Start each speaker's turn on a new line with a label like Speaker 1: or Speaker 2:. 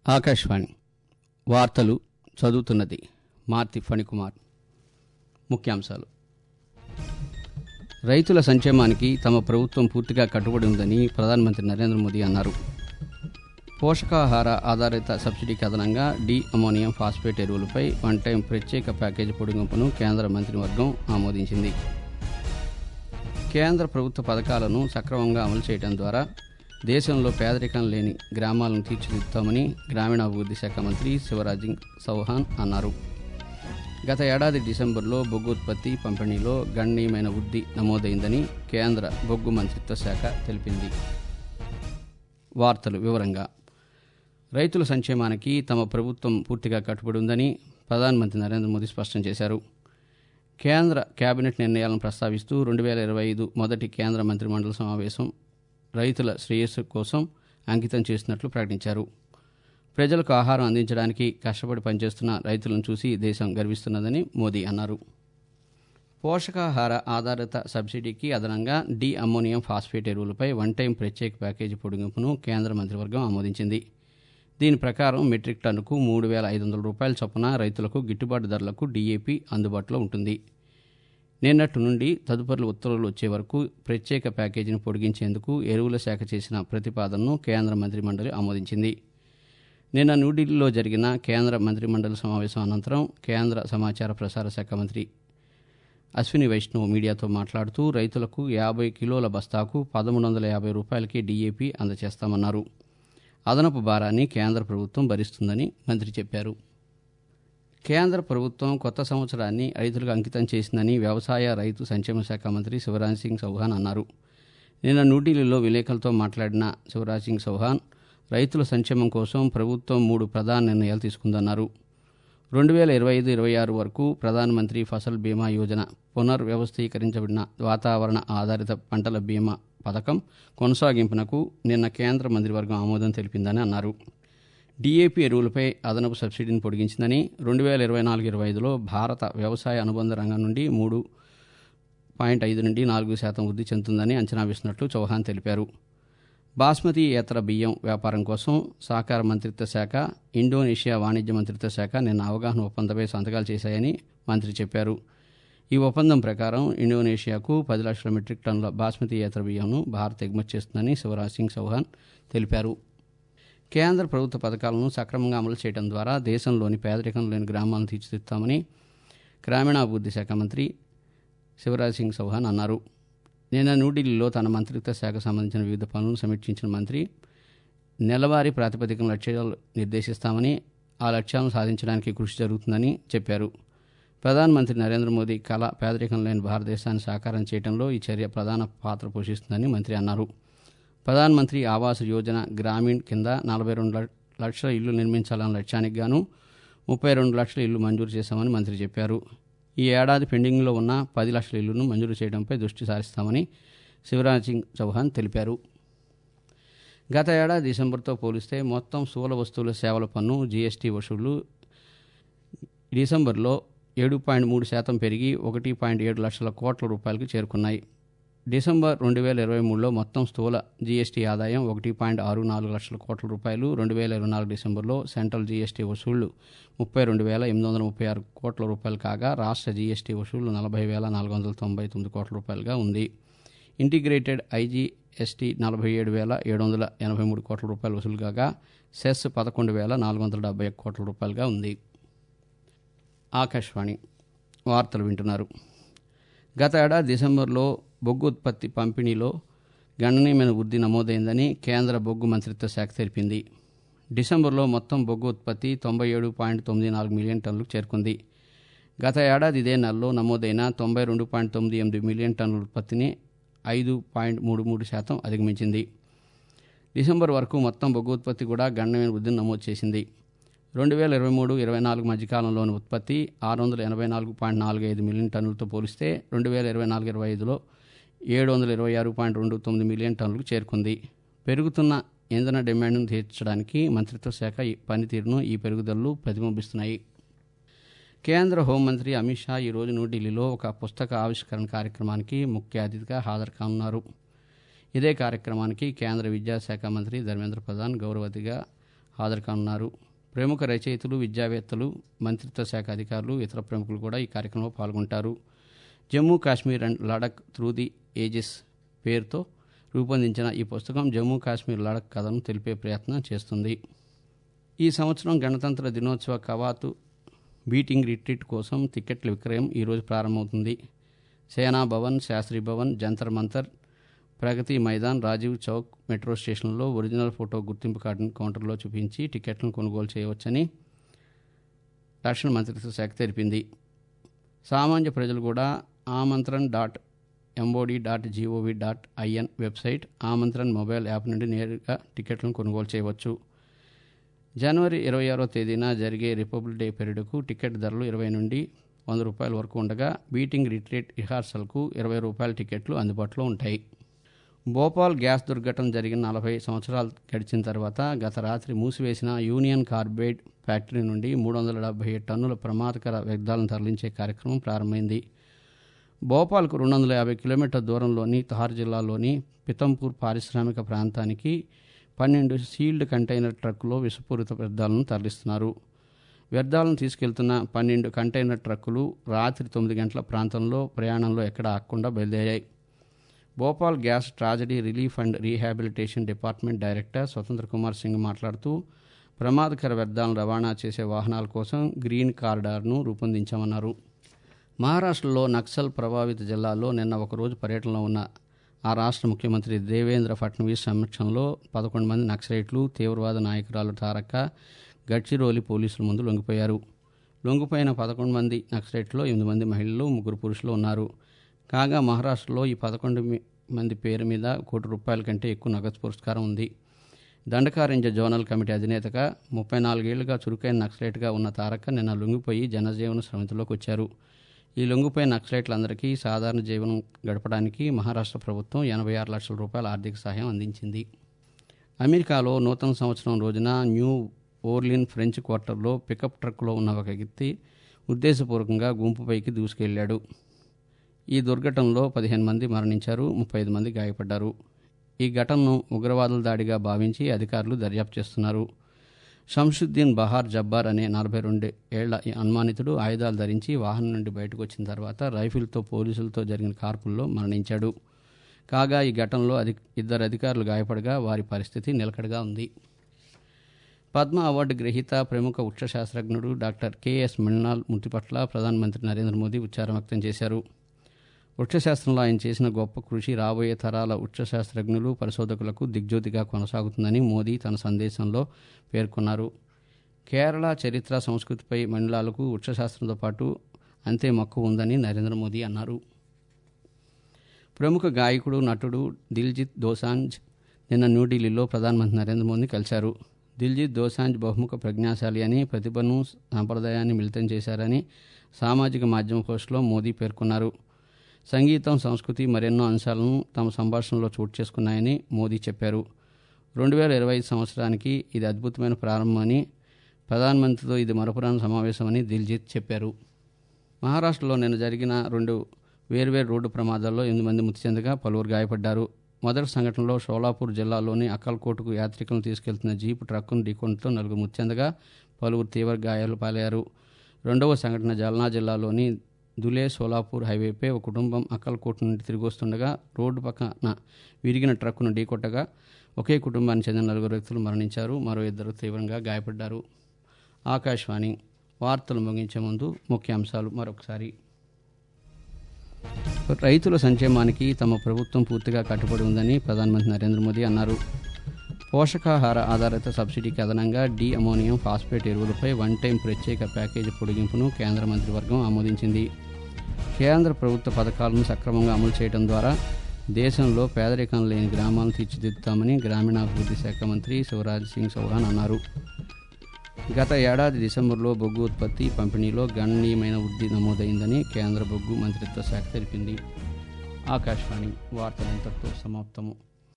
Speaker 1: ఆకాశవాణి వార్తలు చదువుతున్నది మార్తి ఫణికుమార్ ముఖ్యాంశాలు రైతుల సంక్షేమానికి తమ ప్రభుత్వం పూర్తిగా కట్టుబడి ఉందని ప్రధానమంత్రి నరేంద్ర మోదీ అన్నారు పోషకాహార ఆధారిత సబ్సిడీకి అదనంగా డి అమోనియం ఫాస్ఫేట్ ఎరువులపై వన్ టైం ప్రత్యేక ప్యాకేజీ పొడిగింపును కేంద్ర మంత్రివర్గం ఆమోదించింది కేంద్ర ప్రభుత్వ పథకాలను సక్రమంగా అమలు చేయడం ద్వారా దేశంలో పేదరికం లేని గ్రామాలను తీర్చిదిద్దుతామని గ్రామీణాభివృద్ధి శాఖ మంత్రి శివరాజ్ సింగ్ చౌహాన్ అన్నారు గత ఏడాది డిసెంబర్లో బొగ్గు ఉత్పత్తి పంపిణీలో గణనీయమైన వృద్ధి నమోదైందని కేంద్ర బొగ్గు మంత్రిత్వ శాఖ తెలిపింది వార్తలు వివరంగా రైతుల సంక్షేమానికి తమ ప్రభుత్వం పూర్తిగా కట్టుబడి ఉందని ప్రధానమంత్రి నరేంద్ర మోదీ స్పష్టం చేశారు కేంద్ర కేబినెట్ నిర్ణయాలను ప్రస్తావిస్తూ రెండు వేల ఇరవై ఐదు మొదటి కేంద్ర మంత్రిమండలి సమావేశం రైతుల శ్రేయస్సు కోసం అంకితం చేసినట్లు ప్రకటించారు ప్రజలకు ఆహారం అందించడానికి కష్టపడి పనిచేస్తున్న రైతులను చూసి దేశం గర్విస్తున్నదని మోదీ అన్నారు పోషకాహార ఆధారిత సబ్సిడీకి అదనంగా డి అమ్మోనియం ఫాస్ఫేట్ ఎరువులపై వన్ టైం ప్రత్యేక ప్యాకేజీ పొడిగింపును కేంద్ర మంత్రివర్గం ఆమోదించింది దీని ప్రకారం మెట్రిక్ టన్నుకు మూడు వేల ఐదు వందల రూపాయల చొప్పున రైతులకు గిట్టుబాటు ధరలకు డీఏపీ అందుబాటులో ఉంటుంది నిన్నటి నుండి తదుపరి ఉత్తర్వులు వచ్చే వరకు ప్రత్యేక ప్యాకేజీని పొడిగించేందుకు ఎరువుల శాఖ చేసిన ప్రతిపాదనను కేంద్ర మంత్రిమండలి ఆమోదించింది నిన్న న్యూఢిల్లీలో జరిగిన కేంద్ర మంత్రిమండలి సమావేశం అనంతరం కేంద్ర సమాచార ప్రసార శాఖ మంత్రి అశ్విని వైష్ణవ్ మీడియాతో మాట్లాడుతూ రైతులకు యాభై కిలోల బస్తాకు పదమూడు వందల యాభై రూపాయలకి డీఏపీ అందజేస్తామన్నారు అదనపు భారాన్ని కేంద్ర ప్రభుత్వం భరిస్తుందని మంత్రి చెప్పారు కేంద్ర ప్రభుత్వం కొత్త సంవత్సరాన్ని రైతులకు అంకితం చేసిందని వ్యవసాయ రైతు సంక్షేమ శాఖ మంత్రి శివరాజ్ సింగ్ చౌహాన్ అన్నారు నిన్న న్యూఢిల్లీలో విలేకరులతో మాట్లాడిన శివరాజ్ సింగ్ చౌహాన్ రైతుల సంక్షేమం కోసం ప్రభుత్వం మూడు ప్రధాన నిర్ణయాలు తీసుకుందన్నారు రెండు వేల ఇరవై ఐదు ఇరవై ఆరు వరకు ప్రధానమంత్రి ఫసల్ బీమా యోజన పునర్వ్యవస్థీకరించబడిన వాతావరణ ఆధారిత పంటల బీమా పథకం కొనసాగింపునకు నిన్న కేంద్ర మంత్రివర్గం ఆమోదం తెలిపిందని అన్నారు డీఏపీ ఎరువులపై అదనపు సబ్సిడీని పొడిగించిందని రెండు వేల ఇరవై నాలుగు ఇరవై ఐదులో భారత వ్యవసాయ అనుబంధ రంగం నుండి మూడు పాయింట్ ఐదు నుండి నాలుగు శాతం వృద్ధి చెందుతుందని అంచనా వేసినట్లు చౌహాన్ తెలిపారు బాస్మతి ఏతర బియ్యం వ్యాపారం కోసం సహకార మంత్రిత్వ శాఖ ఇండోనేషియా వాణిజ్య మంత్రిత్వ శాఖ నిన్న అవగాహన ఒప్పందంపై సంతకాలు చేశాయని మంత్రి చెప్పారు ఈ ఒప్పందం ప్రకారం ఇండోనేషియాకు పది లక్షల మెట్రిక్ టన్నుల బాస్మతి ఏతర బియ్యంను భారత్ ఎగుమతి చేస్తుందని శివరాజ్ సింగ్ చౌహాన్ తెలిపారు కేంద్ర ప్రభుత్వ పథకాలను సక్రమంగా అమలు చేయడం ద్వారా దేశంలోని పేదరికం లేని గ్రామాలను తీర్చిదిద్దామని గ్రామీణాభివృద్ధి శాఖ మంత్రి శివరాజ్ సింగ్ చౌహాన్ అన్నారు నిన్న న్యూఢిల్లీలో తన మంత్రిత్వ శాఖకు సంబంధించిన వివిధ పనులను సమీక్షించిన మంత్రి నెలవారీ ప్రాతిపదికన లక్ష్యాలు నిర్దేశిస్తామని ఆ లక్ష్యాలను సాధించడానికి కృషి జరుగుతుందని చెప్పారు ప్రధానమంత్రి నరేంద్ర మోదీ కళ పేదరికం లేని భారతదేశాన్ని సాకారం చేయడంలో ఈ చర్య ప్రధాన పాత్ర పోషిస్తుందని మంత్రి అన్నారు ప్రధానమంత్రి ఆవాస్ యోజన గ్రామీణ్ కింద నలభై రెండు లక్షల ఇళ్లు నిర్మించాలన్న లక్ష్యానికి గాను ముప్పై రెండు లక్షల ఇళ్లు మంజూరు చేశామని మంత్రి చెప్పారు ఈ ఏడాది పెండింగ్లో ఉన్న పది లక్షల ఇళ్లను మంజూరు చేయడంపై దృష్టి సారిస్తామని శివరాజ్ సింగ్ చౌహాన్ తెలిపారు గత ఏడాది డిసెంబర్తో పోలిస్తే మొత్తం స్థూల వస్తువుల సేవల పన్ను జీఎస్టీ వసూళ్లు డిసెంబర్లో ఏడు పాయింట్ మూడు శాతం పెరిగి ఒకటి పాయింట్ ఏడు లక్షల కోట్ల రూపాయలకు చేరుకున్నాయి డిసెంబర్ రెండు వేల ఇరవై మూడులో మొత్తం స్థూల జీఎస్టీ ఆదాయం ఒకటి పాయింట్ ఆరు నాలుగు లక్షల కోట్ల రూపాయలు రెండు వేల ఇరవై నాలుగు డిసెంబర్లో సెంట్రల్ జీఎస్టీ వసూళ్లు ముప్పై రెండు వేల ఎనిమిది వందల ముప్పై ఆరు కోట్ల రూపాయలు కాగా రాష్ట్ర జీఎస్టీ వసూళ్లు నలభై వేల నాలుగు వందల తొంభై తొమ్మిది కోట్ల రూపాయలుగా ఉంది ఇంటిగ్రేటెడ్ ఐజీఎస్టీ నలభై ఏడు వేల ఏడు వందల ఎనభై మూడు కోట్ల రూపాయలు వసూలు కాగా సెస్ పదకొండు వేల నాలుగు వందల డెబ్బై ఒక్క కోట్ల రూపాయలుగా ఉంది ఆకాశవాణి వార్తలు వింటున్నారు గత ఏడాది డిసెంబర్లో బొగ్గు ఉత్పత్తి పంపిణీలో గణనీయమైన వృద్ధి నమోదైందని కేంద్ర బొగ్గు మంత్రిత్వ శాఖ తెలిపింది డిసెంబర్లో మొత్తం బొగ్గు ఉత్పత్తి తొంభై ఏడు పాయింట్ తొమ్మిది నాలుగు మిలియన్ టన్నులకు చేరుకుంది గత ఏడాది ఇదే నెలలో నమోదైన తొంభై రెండు పాయింట్ తొమ్మిది ఎనిమిది మిలియన్ టన్నుల ఉత్పత్తిని ఐదు పాయింట్ మూడు మూడు శాతం అధిగమించింది డిసెంబర్ వరకు మొత్తం బొగ్గు ఉత్పత్తి కూడా గణనీయమైన వృద్ధిని నమోదు చేసింది రెండు వేల ఇరవై మూడు ఇరవై నాలుగు మధ్యకాలంలోని ఉత్పత్తి ఆరు వందల ఎనభై నాలుగు పాయింట్ నాలుగు ఐదు మిలియన్ టన్నులతో పోలిస్తే రెండు వేల ఇరవై నాలుగు ఇరవై ఐదులో ఏడు వందల ఇరవై ఆరు పాయింట్ రెండు తొమ్మిది మిలియన్ టన్నులకు చేరుకుంది పెరుగుతున్న ఇంధన డిమాండ్ను తీర్చడానికి మంత్రిత్వ శాఖ ఈ పనితీరును ఈ పెరుగుదలలు ప్రతిబింబిస్తున్నాయి కేంద్ర హోంమంత్రి అమిత్ షా ఈరోజు న్యూఢిల్లీలో ఒక పుస్తక ఆవిష్కరణ కార్యక్రమానికి ముఖ్య అతిథిగా హాజరు కానున్నారు ఇదే కార్యక్రమానికి కేంద్ర విద్యాశాఖ మంత్రి ధర్మేంద్ర ప్రధాన్ గౌరవ అతిథిగా హాజరు కానున్నారు ప్రముఖ రచయితలు విద్యావేత్తలు మంత్రిత్వ శాఖ అధికారులు ఇతర ప్రముఖులు కూడా ఈ కార్యక్రమంలో పాల్గొంటారు Jammu Kashmir and Ladakh through the ages పేరుతో రూపొందించిన ఈ పుస్తకం జమ్మూ కాశ్మీర్ లడక్ కథను తెలిపే ప్రయత్నం చేస్తుంది ఈ సంవత్సరం గణతంత్ర దినోత్సవ కవాతు బీటింగ్ రిట్రీట్ కోసం టికెట్ల విక్రయం ఈరోజు ప్రారంభమవుతుంది సేనా భవన్ శాస్త్రి భవన్ జంతర్ మంతర్ ప్రగతి మైదాన్ రాజీవ్ చౌక్ మెట్రో స్టేషన్లో ఒరిజినల్ ఫోటో గుర్తింపు కార్డును కౌంటర్లో చూపించి టికెట్లను కొనుగోలు చేయవచ్చని రక్షణ మంత్రిత్వ శాఖ తెలిపింది సామాన్య ప్రజలు కూడా Aamantran dot MOD dot GOV dot IN website Aamantran mobile app నుండి నేరుగా టికెట్లను కొనుగోలు చేయవచ్చు జనవరి ఇరవై ఆరో తేదీన జరిగే రిపబ్లిక్ డే పెరేడ్కు టికెట్ ధరలు ఇరవై నుండి వంద రూపాయల వరకు ఉండగా బీటింగ్ రిట్రీట్ రిహార్సల్కు ఇరవై రూపాయల టికెట్లు అందుబాటులో ఉంటాయి భోపాల్ గ్యాస్ దుర్ఘటన జరిగిన నలభై సంవత్సరాలు గడిచిన తర్వాత గత రాత్రి మూసివేసిన యూనియన్ కార్బైడ్ ఫ్యాక్టరీ నుండి మూడు వందల డెబ్బై ఏడు టన్నుల ప్రమాదకర వ్యర్థాలను తరలించే కార్యక్రమం ప్రారంభమైంది భోపాల్కు రెండు వందల యాభై కిలోమీటర్ల దూరంలోని తహార్ జిల్లాలోని పితంపూర్ పారిశ్రామిక ప్రాంతానికి పన్నెండు సీల్డ్ కంటైనర్ ట్రక్కులో విషపూరిత వ్యర్థాలను తరలిస్తున్నారు వ్యర్థాలను తీసుకెళ్తున్న పన్నెండు కంటైనర్ ట్రక్కులు రాత్రి తొమ్మిది గంటల ప్రాంతంలో ప్రయాణంలో ఎక్కడ ఆగకుండా బయలుదేరాయి Bhopal gas tragedy relief and rehabilitation department director Swatantra Kumar Singh మాట్లాడుతూ ప్రమాదకర వ్యర్థాలను రవాణా చేసే వాహనాల కోసం గ్రీన్ కారిడార్ను రూపొందించామన్నారు మహారాష్ట్రలో నక్సల్ ప్రభావిత జిల్లాల్లో నిన్న ఒకరోజు పర్యటనలో ఉన్న ఆ రాష్ట్ర ముఖ్యమంత్రి దేవేంద్ర ఫడ్నవీస్ సమక్షంలో పదకొండు మంది నక్సలైట్లు తీవ్రవాద నాయకురాలు తారక గడ్చిరోలి పోలీసుల ముందు లొంగిపోయారు లొంగిపోయిన పదకొండు మంది నక్సలైట్లో ఎనిమిది మంది మహిళలు ముగ్గురు పురుషులు ఉన్నారు కాగా మహారాష్ట్రలో ఈ పదకొండు మీ- మంది పేరు మీద కోటి రూపాయల కంటే ఎక్కువ నగదు పురస్కారం ఉంది దండకారింజ జోనల్ కమిటీ అధినేతగా ముప్పై నాలుగేళ్లుగా చురుకైన నక్సలైట్గా ఉన్న తారక నిన్న లొంగిపోయి జనజీవన శ్రమితిలోకి వచ్చారు ఈ లొంగిపోయిన నక్సలైట్లందరికీ సాధారణ జీవనం గడపడానికి మహారాష్ట్ర ప్రభుత్వం ఎనభై ఆరు లక్షల రూపాయల ఆర్థిక సహాయం అందించింది అమెరికాలో నూతన సంవత్సరం రోజున న్యూ ఓర్లిన్ ఫ్రెంచ్ క్వార్టర్లో పికప్ ట్రక్లో ఉన్న ఒక వ్యక్తి ఉద్దేశపూర్వకంగా గుంపుపైకి దూసుకెళ్లాడు ఈ దుర్ఘటనలో పదిహేను మంది మరణించారు ముప్పై ఐదు మంది గాయపడ్డారు ఈ ఘటనను ఉగ్రవాదుల దాడిగా భావించి అధికారులు దర్యాప్తు చేస్తున్నారు షంషుద్దీన్ బహార్ జబ్బార్ అనే నలభై రెండు ఏళ్ల ఈ అనుమానితుడు ఆయుధాలు ధరించి వాహనం నుండి బయటకు వచ్చిన తర్వాత రైఫిల్తో పోలీసులతో జరిగిన కార్పుల్లో మరణించాడు కాగా ఈ ఘటనలో అధి ఇద్దరు అధికారులు గాయపడగా వారి పరిస్థితి నిలకడగా ఉంది పద్మ అవార్డు గ్రహీత ప్రముఖ వృక్ష శాస్త్రజ్ఞుడు డాక్టర్ కెఎస్ మృణాల్ మృతి పట్ల ప్రధానమంత్రి నరేంద్ర మోదీ ఉచ్చారం వ్యక్తం చేశారు వృక్షశాస్త్రంలో ఆయన చేసిన గొప్ప కృషి రాబోయే తరాల వృక్షశాస్త్రజ్ఞులు పరిశోధకులకు దిగ్జ్యోతిగా కొనసాగుతుందని మోదీ తన సందేశంలో పేర్కొన్నారు కేరళ చరిత్ర సంస్కృతిపై మహిళలకు వృక్షశాస్త్రంతో పాటు అంతే మక్కువ ఉందని నరేంద్ర మోదీ అన్నారు ప్రముఖ గాయకుడు నటుడు దిల్జిత్ దోసాంజ్ నిన్న న్యూఢిల్లీలో ప్రధానమంత్రి నరేంద్ర మోదీ కలిశారు దిల్జిత్ దోసాంజ్ బహుముఖ ప్రజ్ఞాశాలి అని ప్రతిభను సాంప్రదాయాన్ని మిళితం చేశారని సామాజిక మాధ్యమ పోస్టులో మోదీ పేర్కొన్నారు సంగీతం సంస్కృతి మరెన్నో అంశాలను తమ సంభాషణలో చోటు చేసుకున్నాయని మోదీ చెప్పారు రెండు వేల ఇరవై ఐదు సంవత్సరానికి ఇది అద్భుతమైన ప్రారంభమని ప్రధానమంత్రితో ఇది మరపురాని సమావేశమని దిల్జిత్ చెప్పారు మహారాష్ట్రలో నిన్న జరిగిన రెండు వేర్వేరు రోడ్డు ప్రమాదాల్లో ఎనిమిది మంది మృతి చెందగా పలువురు గాయపడ్డారు మొదటి సంఘటనలో షోలాపూర్ జిల్లాలోని అక్కల్కోటకు యాత్రికులను తీసుకెళ్తున్న జీపు ట్రక్కును ఢీకొనడంతో నలుగురు మృతి చెందగా పలువురు తీవ్ర గాయాలు పాలయ్యారు రెండవ సంఘటన జల్నా జిల్లాలోని దులే సోలాపూర్ హైవేపై ఒక కుటుంబం అక్కల్కోట నుండి తిరిగి వస్తుండగా రోడ్డు పక్కన విరిగిన ట్రక్కును ఢీకొట్టగా ఒకే కుటుంబానికి చెందిన నలుగురు వ్యక్తులు మరణించారు మరో ఇద్దరు తీవ్రంగా గాయపడ్డారు ఆకాశవాణి వార్తలు ముగించే ముందు ముఖ్యాంశాలు మరొకసారి రైతుల సంక్షేమానికి తమ ప్రభుత్వం పూర్తిగా కట్టుబడి ఉందని ప్రధానమంత్రి నరేంద్ర మోదీ అన్నారు పోషకాహార ఆధారిత సబ్సిడీకి అదనంగా డి అమోనియం ఫాస్ఫేట్ ఎరువులపై వన్ టైం ప్రత్యేక ప్యాకేజీ పొడిగింపును కేంద్ర మంత్రివర్గం ఆమోదించింది కేంద్ర ప్రభుత్వ పథకాలను సక్రమంగా అమలు చేయడం ద్వారా దేశంలో పేదరికం లేని గ్రామాలను తీర్చిదిద్దుతామని గ్రామీణాభివృద్ధి శాఖ మంత్రి శివరాజ్ సింగ్ చౌహాన్ అన్నారు గత ఏడాది డిసెంబర్లో బొగ్గు ఉత్పత్తి పంపిణీలో గణనీయమైన వృద్ధి నమోదైందని కేంద్ర బొగ్గు మంత్రిత్వ శాఖ తెలిపింది ఆకాశవాణి వార్తలు ఇంతటితో సమాప్తము